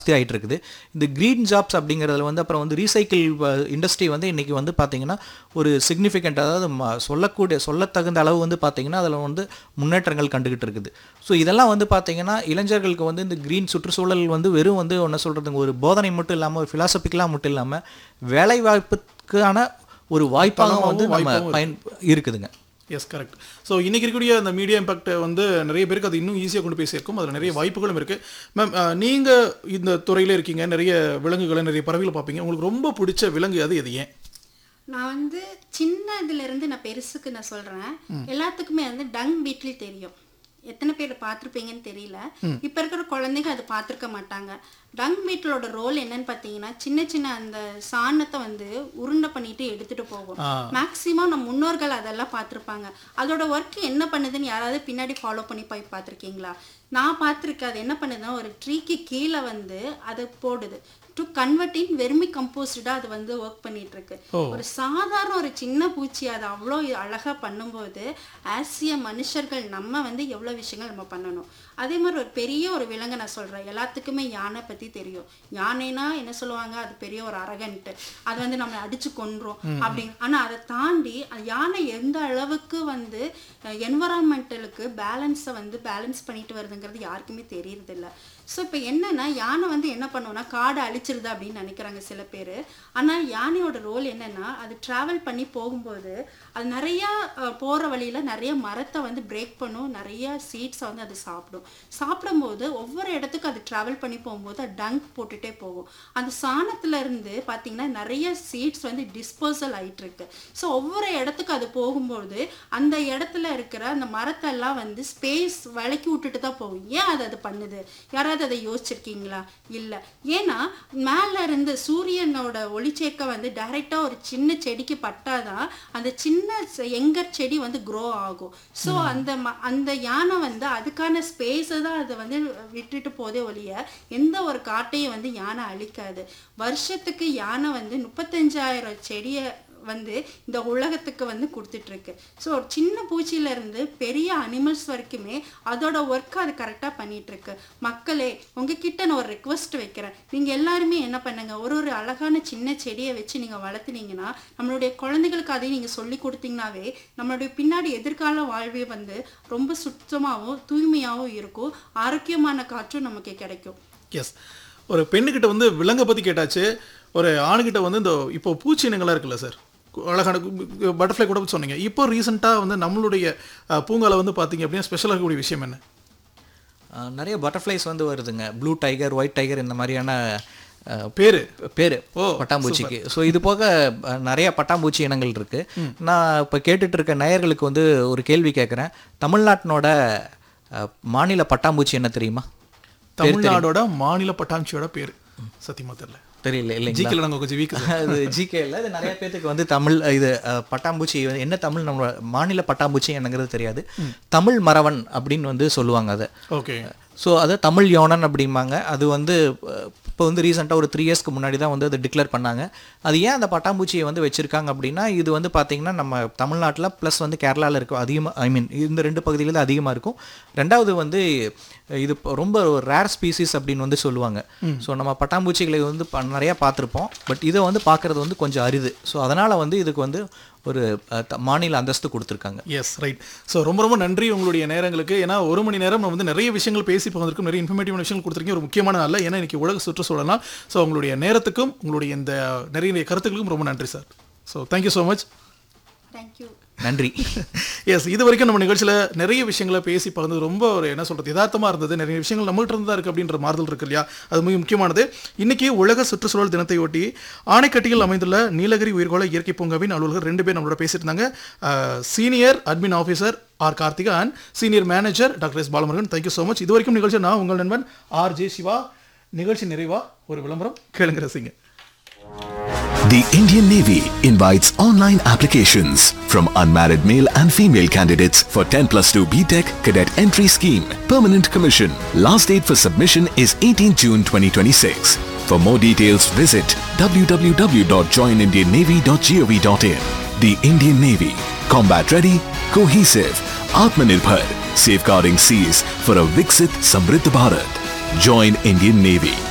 ஜாஸ்தி ஆகிட்டு இருக்குது இந்த க்ரீன் ஜாப்ஸ் அப்படிங்கிறதுல வந்து அப்புறம் வந்து ரீசைக்கிள் இண்டஸ்ட்ரி வந்து இன்றைக்கி வந்து பார்த்திங்கன்னா ஒரு சிக்னிஃபிகண்ட் அதாவது ம- சொல்லக்கூடிய சொல்லத்தகுந்த அளவு வந்து பார்த்திங்கன்னா அதில் வந்து முன்னேற்றங்கள் கண்டுகிட்டு இருக்குது ஸோ இதெல்லாம் வந்து பார்த்திங்கன்னா இளைஞர்களுக்கு வந்து இந்த க்ரீன் சுற்றுச்சூழல் வந்து வெறும் வந்து என்ன சொல்கிறதுங்க ஒரு போதனை மட்டும் இல்லாமல் ஒரு ஃபிலாசபிக்கலாக மட்டும் இல்லாமல் வேலை வாய்ப்புக்கான ஒரு வாய்ப்பாகவும் வந்து நம்ம வாய்ப்பாகவும் பயன் இருக்குதுங்க எஸ் கரெக்ட் ஸோ இன்னைக்கு இருக்கக்கூடிய அந்த மீடியா இம்பாக்ட் வந்து நிறைய பேருக்கு அது இன்னும் ஈஸியாக கொண்டு போய் சேர்க்கும் அதில் நிறைய வாய்ப்புகளும் இருக்குது மேம் நீங்கள் இந்த துறையில இருக்கீங்க நிறைய விலங்குகளை நிறைய பறவைகளை பார்ப்பீங்க உங்களுக்கு ரொம்ப பிடிச்ச விலங்கு அது எது ஏன் நான் வந்து சின்ன இதுல இருந்து நான் பெருசுக்கு நான் சொல்றேன் எல்லாத்துக்குமே வந்து டங் பீட்லி தெரியும் எத்தனை பேர் பார்த்துருப்பீங்கன்னு தெரியல இப்ப இருக்கிற குழந்தைங்க அது பார்த்துருக்க மாட்டாங்க டங் பீட்டிலோட ரோல் என்னன்னு பார்த்தீங்கன்னா சின்ன சின்ன அந்த சாணத்தை வந்து உருண்டை பண்ணிட்டு எடுத்துட்டு போகும் மேக்சிமம் நம்ம முன்னோர்கள் அதெல்லாம் பார்த்துருப்பாங்க அதோட ஒர்க் என்ன பண்ணுதுன்னு யாராவது பின்னாடி ஃபாலோ பண்ணி போய் பார்த்துருக்கீங்களா நான் பார்த்துருக்கேன் அது என்ன பண்ணுதுன்னா ஒரு ட்ரீக்கு கீழே வந்து அது போடுது டு கன்வெர்ட் இன் வெர்மி கம்போஸ்டா அது வந்து ஒர்க் பண்ணிட்டு இருக்கு ஒரு சாதாரண ஒரு சின்ன பூச்சி அது அவ்வளோ அழகா பண்ணும்போது ஆசிய மனுஷர்கள் நம்ம வந்து எவ்வளோ விஷயங்கள் நம்ம பண்ணணும் அதே மாதிரி ஒரு பெரிய ஒரு விலங்கை நான் சொல்றேன் எல்லாத்துக்குமே யானை பத்தி தெரியும் யானைனா என்ன சொல்லுவாங்க அது பெரிய ஒரு அரகன்ட்டு அது வந்து நம்மளை அடிச்சு கொன்றும் அப்படிங்க ஆனா அதை தாண்டி அந்த யானை எந்த அளவுக்கு வந்து என்வரான்மெண்டலுக்கு பேலன்ஸை வந்து பேலன்ஸ் பண்ணிட்டு வருதுங்கிறது யாருக்குமே தெரியறது இல்ல ஸோ இப்போ என்னன்னா யானை வந்து என்ன பண்ணுவோம்னா காடை அழிச்சிருது அப்படின்னு நினைக்கிறாங்க சில பேர் ஆனால் யானையோட ரோல் என்னன்னா அது ட்ராவல் பண்ணி போகும்போது அது நிறைய அஹ், போற வழியில நிறைய மரத்தை வந்து பிரேக் பண்ணும் நிறைய சீட்ஸை வந்து அது சாப்பிடும் சாப்பிடும்போது ஒவ்வொரு இடத்துக்கும் அது ட்ராவல் பண்ணி போகும்போது அது டங்க் போட்டுட்டே போகும் அந்த சாணத்துல இருந்து பார்த்தீங்கன்னா நிறைய சீட்ஸ் வந்து டிஸ்போசல் ஆயிட்டு இருக்கு ஸோ ஒவ்வொரு இடத்துக்கு அது போகும்போது அந்த இடத்துல இருக்கிற அந்த மரத்தெல்லாம் வந்து ஸ்பேஸ் விலக்கி விட்டுட்டு தான் போகும் ஏன் அது அது பண்ணுது யாராவது அதை யோசிச்சிருக்கீங்களா இல்லை ஏன்னா மேல இருந்து சூரியனோட ஒளிச்சேர்க்கை வந்து டைரக்டா ஒரு சின்ன செடிக்கு பட்டாதான் அந்த சின்ன எங்கர் செடி வந்து க்ரோ ஆகும் ஸோ அந்த ம- அந்த யானை வந்து அதுக்கான ஸ்பேஸை தான் அதை வந்து விட்டுட்டு போதே ஒழிய எந்த ஒரு காட்டையும் வந்து யானை அழிக்காது வருஷத்துக்கு யானை வந்து முப்பத்தஞ்சாயிரம் செடியை வந்து இந்த உலகத்துக்கு வந்து கொடுத்துட்டு இருக்கு ஸோ ஒரு சின்ன பூச்சியில இருந்து பெரிய அனிமல்ஸ் வரைக்குமே அதோட ஒர்க் அது கரெக்டாக பண்ணிட்டு இருக்கு மக்களே உங்ககிட்ட நான் ஒரு ரெக்வஸ்ட் வைக்கிறேன் நீங்க எல்லாருமே என்ன பண்ணுங்க ஒரு ஒரு அழகான சின்ன செடியை வச்சு நீங்க வளர்த்துனீங்கன்னா நம்மளுடைய குழந்தைகளுக்கு அதையும் நீங்க சொல்லி கொடுத்தீங்கன்னாவே நம்மளுடைய பின்னாடி எதிர்கால வாழ்வே வந்து ரொம்ப சுத்தமாகவும் தூய்மையாகவும் இருக்கும் ஆரோக்கியமான காற்றும் நமக்கு கிடைக்கும் எஸ் ஒரு பெண்ணுக்கிட்ட வந்து விலங்கை பற்றி கேட்டாச்சு ஒரு ஆணுக்கிட்ட வந்து இந்த இப்போ பூச்சி இனங்களாக இருக்குல்ல சார் அழகான பட்டர்ஃப்ளை கூட சொன்னீங்க இப்போ ரீசெண்டாக வந்து நம்மளுடைய அஹ், பூங்கால வந்து பார்த்தீங்க அப்படின்னா ஸ்பெஷலாக இருக்கக்கூடிய விஷயம் என்ன அஹ் நிறைய பட்டர்ஃப்ளைஸ் வந்து வருதுங்க ப்ளூ டைகர் ஒயிட் டைகர் இந்த மாதிரியான அஹ், பேரு பேர் ஓ, பட்டாம்பூச்சிக்கு ஸோ இது போக அஹ், நிறைய பட்டாம்பூச்சி இனங்கள் இருக்கு நான் இப்போ கேட்டுட்டு இருக்க நேயர்களுக்கு வந்து ஒரு கேள்வி கேட்குறேன் தமிழ்நாட்டினோட அஹ், மாநில பட்டாம்பூச்சி என்ன தெரியுமா தமிழ்நாடோட மாநில பட்டாம்பூச்சியோட பேர் சத்தியமா தெரியல தெரியல இல்லைங்களா ஜிக்கில் நாங்கள் கொஞ்சம் வீக் அது ஜிகே இல்லை இது நிறைய பேத்துக்கு வந்து தமிழ் இது அஹ், பட்டாம்பூச்சி வந்து என்ன தமிழ் நம்ம மாநில பட்டாம்பூச்சி என்னங்கிறது தெரியாது தமிழ் மறவன் அப்படின்னு வந்து சொல்லுவாங்க அதை ஓகே ஸோ அது தமிழ் யோனன் அப்படிம்பாங்க அது வந்து இப்போ வந்து ரீசெண்டாக ஒரு த்ரீ இயர்ஸ்க்கு முன்னாடி தான் வந்து அதை டிக்ளேர் பண்ணாங்க அது ஏன் அந்த பட்டாம்பூச்சியை வந்து வச்சுருக்காங்க அப்படின்னா இது வந்து பார்த்திங்கன்னா நம்ம தமிழ்நாட்டில் ப்ளஸ் வந்து கேரளாவில் இருக்கும் அதிகமாக ஐ மீன் இந்த ரெண்டு பகுதியில் தான் அதிகமாக இருக்கும் ரெண்டாவது வந்து இது இப்போ ரொம்ப ரேர் ஸ்பீசிஸ் அப்படின்னு வந்து சொல்லுவாங்க ஸோ நம்ம பட்டாம்பூச்சிகளை வந்து ப- நிறையா பார்த்துருப்போம் பட் இதை வந்து பார்க்குறது வந்து கொஞ்சம் அரிது ஸோ அதனால் வந்து இதுக்கு வந்து ஒரு அஹ், த- மாநில அந்தஸ்து கொடுத்துருக்காங்க எஸ் ரைட் ஸோ ரொம்ப ரொம்ப நன்றி உங்களுடைய நேரங்களுக்கு ஏன்னா ஒரு மணி நேரம் நம்ம வந்து நிறைய விஷயங்கள் பேசி போவதற்கும் நிறைய இன்ஃபர்மேட்டிவான விஷயங்கள் கொடுத்துருக்கீங்க ஒரு முக்கியமான நாள் ஏன்னா இன்னைக்கு உலக சுற்றுச்சூழலாம் ஸோ உங்களுடைய நேரத்துக்கும் உங்களுடைய இந்த நிறைய கருத்துக்களுக்கும் ரொம்ப நன்றி sir so thank you so much thank you நன்றி எஸ் இது வரைக்கும் நம்ம நிகழ்ச்சியில் நிறைய விஷயங்களை பேசி பகிர்ந்து ரொம்ப ஒரு என்ன சொல்றது யதார்த்தமா இருந்தது நிறைய விஷயங்கள் நம்மகிட்ட இருந்தா இருக்கு அப்படின்ற மாறுதல் இருக்கு இல்லையா அது மிக முக்கியமானது இன்னைக்கு உலக சுற்றுச்சூழல் தினத்தை ஒட்டி ஆணைக்கட்டியில் அமைந்துள்ள நீலகிரி உயிர்கோள இயற்கை பூங்காவின் அலுவலர்கள் ரெண்டு பேர் நம்மளோட பேசிட்டு இருந்தாங்க senior admin officer R Karthika and senior manager doctor S Balamurugan thank you so much இது வரைக்கும் நிகழ்ச்சி நான் உங்கள் நண்பன் ஆர் ஜே சிவா நிகழ்ச்சி நிறைவா ஒரு விளம்பரம் கேளுங்க ரசிங்க The Indian Navy invites online applications from unmarried male and female candidates for 10 plus 2 BTEC cadet entry scheme. Permanent commission. Last date for submission is 18 June 2026. For more details, visit www.joinindiannavy.gov.in. The Indian Navy. Combat ready, cohesive, Atmanirbhar, safeguarding seas for a Viksit Samriddh Bharat. Join Indian Navy.